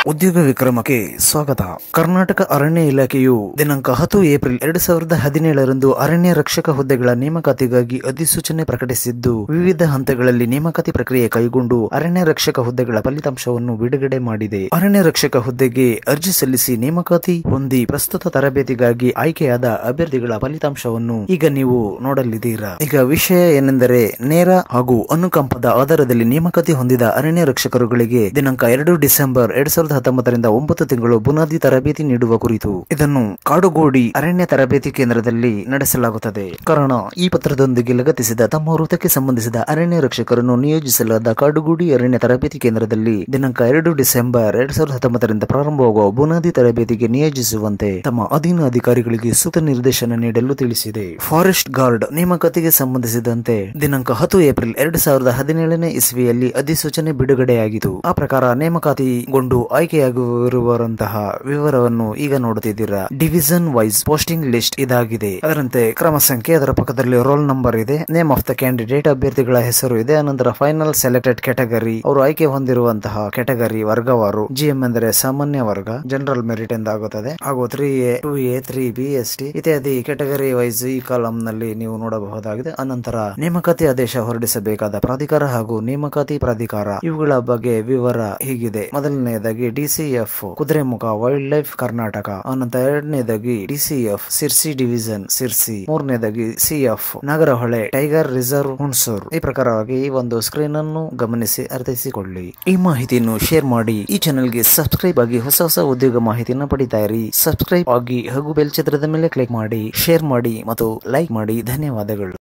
ಉದ್ಯೋಗ ವಿಕ್ರಮಕ್ಕೆ ಸ್ವಾಗತ ಕರ್ನಾಟಕ ಅರಣ್ಯ ಇಲಾಖೆಯು ದಿನಾಂಕ ಹತ್ತು ಏಪ್ರಿಲ್ ಎರಡು ಸಾವಿರದ ಹದಿನೇಳರಂದು ಅರಣ್ಯ ರಕ್ಷಕ ಹುದ್ದೆಗಳ ನೇಮಕಾತಿಗಾಗಿ ಅಧಿಸೂಚನೆ ಪ್ರಕಟಿಸಿದ್ದು ವಿವಿಧ ಹಂತಗಳಲ್ಲಿ ನೇಮಕಾತಿ ಪ್ರಕ್ರಿಯೆ ಕೈಗೊಂಡು ಅರಣ್ಯ ರಕ್ಷಕ ಹುದ್ದೆಗಳ ಫಲಿತಾಂಶವನ್ನು ಬಿಡುಗಡೆ ಮಾಡಿದೆ ಅರಣ್ಯ ರಕ್ಷಕ ಹುದ್ದೆಗೆ ಅರ್ಜಿ ಸಲ್ಲಿಸಿ ನೇಮಕಾತಿ ಹೊಂದಿ ಪ್ರಸ್ತುತ ತರಬೇತಿಗಾಗಿ ಆಯ್ಕೆಯಾದ ಅಭ್ಯರ್ಥಿಗಳ ಫಲಿತಾಂಶವನ್ನು ಈಗ ನೀವು ನೋಡಲಿದ್ದೀರಾ ಈಗ ವಿಷಯ ಏನೆಂದರೆ ನೇರ ಹಾಗೂ ಅನುಕಂಪದ ಆಧಾರದಲ್ಲಿ ನೇಮಕಾತಿ ಹೊಂದಿದ ಅರಣ್ಯ ರಕ್ಷಕರುಗಳಿಗೆ ದಿನಾಂಕ ಎರಡು ಡಿಸೆಂಬರ್ ಎರಡ್ ಸಾವಿರದ ಹತ್ತೊಂಬತ್ತರಿಂದ ಒಂಬತ್ತು ತಿಂಗಳು ಬುನಾದಿ ತರಬೇತಿ ನೀಡುವ ಕುರಿತು ಇದನ್ನು ಕಾಡುಗೋಡಿ ಅರಣ್ಯ ತರಬೇತಿ ಕೇಂದ್ರದಲ್ಲಿ ನಡೆಸಲಾಗುತ್ತದೆ ಕಾರಣ ಈ ಪತ್ರದೊಂದಿಗೆ ಲಗತ್ತಿಸಿದ ತಮ್ಮ ವೃತ್ತಕ್ಕೆ ಸಂಬಂಧಿಸಿದ ಅರಣ್ಯ ರಕ್ಷಕರನ್ನು ನಿಯೋಜಿಸಲಾದ ಕಾಡುಗೋಡಿ ಅರಣ್ಯ ತರಬೇತಿ ಕೇಂದ್ರದಲ್ಲಿ ದಿನಾಂಕ ಎರಡು ಡಿಸೆಂಬರ್ ಎರಡ್ ಸಾವಿರದ ಹತ್ತೊಂಬತ್ತರಿಂದ ಪ್ರಾರಂಭವಾಗುವ ಬುನಾದಿ ತರಬೇತಿಗೆ ನಿಯೋಜಿಸುವಂತೆ ತಮ್ಮ ಅಧೀನ ಅಧಿಕಾರಿಗಳಿಗೆ ಸೂಕ್ತ ನಿರ್ದೇಶನ ನೀಡಲು ತಿಳಿಸಿದೆ ಫಾರೆಸ್ಟ್ ಗಾರ್ಡ್ ನೇಮಕಾತಿಗೆ ಸಂಬಂಧಿಸಿದಂತೆ ದಿನಾಂಕ ಹತ್ತು ಏಪ್ರಿಲ್ ಎರಡು ಸಾವಿರದ ಹದಿನೇಳನೇ ಇಸ್ವಿಯಲ್ಲಿ ಅಧಿಸೂಚನೆ ಬಿಡುಗಡೆಯಾಗಿತ್ತು ಆ ಪ್ರಕಾರ ನೇಮಕಾತಿಗೊಂಡು ಆಯ್ಕೆಯಾಗಿರುವರಂತಹ ವಿವರವನ್ನು ಈಗ ನೋಡುತ್ತಿದ್ದೀರಾ ಡಿವಿಷನ್ ವೈಸ್ ಪೋಸ್ಟಿಂಗ್ ಲಿಸ್ಟ್ ಇದಾಗಿದೆ ಅದರಂತೆ ಕ್ರಮ ಸಂಖ್ಯೆ ಅದರ ಪಕ್ಕದಲ್ಲಿ ರೋಲ್ ನಂಬರ್ ಇದೆ ನೇಮ್ ಆಫ್ ದ ಕ್ಯಾಂಡಿಡೇಟ್ ಅಭ್ಯರ್ಥಿಗಳ ಹೆಸರು ಇದೆ ಅನಂತರ ಫೈನಲ್ ಸೆಲೆಕ್ಟೆಡ್ ಕ್ಯಾಟಗರಿ ಅವರು ಆಯ್ಕೆ ಹೊಂದಿರುವಂತಹ ಕ್ಯಾಟಗರಿ ವರ್ಗವಾರು ಜಿಎಂ ಎಂದರೆ ಸಾಮಾನ್ಯ ವರ್ಗ ಜನರಲ್ ಮೆರಿಟ್ ಎಂದಾಗುತ್ತದೆ ಹಾಗೂ three A two A three B S T ಇತ್ಯಾದಿ ಕ್ಯಾಟಗರಿ ವೈಸ್ ಈ ಕಾಲಂ ನಲ್ಲಿ ನೀವು ನೋಡಬಹುದಾಗಿದೆ ಅನಂತರ ನೇಮಕಾತಿ ಆದೇಶ ಹೊರಡಿಸಬೇಕಾದ ಪ್ರಾಧಿಕಾರ ಹಾಗೂ ನೇಮಕಾತಿ ಪ್ರಾಧಿಕಾರ ಇವುಗಳ ಬಗ್ಗೆ ವಿವರ ಹೀಗಿದೆ ಮೊದಲನೆಯದಾಗಿ DCF Kudremukh wild life Karnataka ಅನಂತರ ಎರಡನೇದಾಗಿ ಡಿಸಿಎಫ್ ಸಿರ್ಸಿ ಡಿವಿಷನ್ ಸಿರ್ಸಿ ಮೂರನೇದಾಗಿ CF Nagarahole tiger reserve Hunsur ಈ ಪ್ರಕಾರವಾಗಿ ಈ ಒಂದು ಸ್ಕ್ರೀನ್ ಅನ್ನು ಗಮನಿಸಿ ಅರ್ಥೈಸಿಕೊಳ್ಳಿ ಈ ಮಾಹಿತಿಯನ್ನು ಶೇರ್ ಮಾಡಿ ಈ ಚಾನೆಲ್ಗೆ ಸಬ್ಸ್ಕ್ರೈಬ್ ಆಗಿ ಹೊಸ ಹೊಸ ಉದ್ಯೋಗ ಮಾಹಿತಿಯನ್ನು ಪಡಿತಾ ಇರಿ ಸಬ್ಸ್ಕ್ರೈಬ್ ಆಗಿ ಹಾಗೂ ಬೆಲ್ ಚಿತ್ರದ ಮೇಲೆ ಕ್ಲಿಕ್ ಮಾಡಿ ಶೇರ್ ಮಾಡಿ ಮತ್ತು ಲೈಕ್ ಮಾಡಿ ಧನ್ಯವಾದಗಳು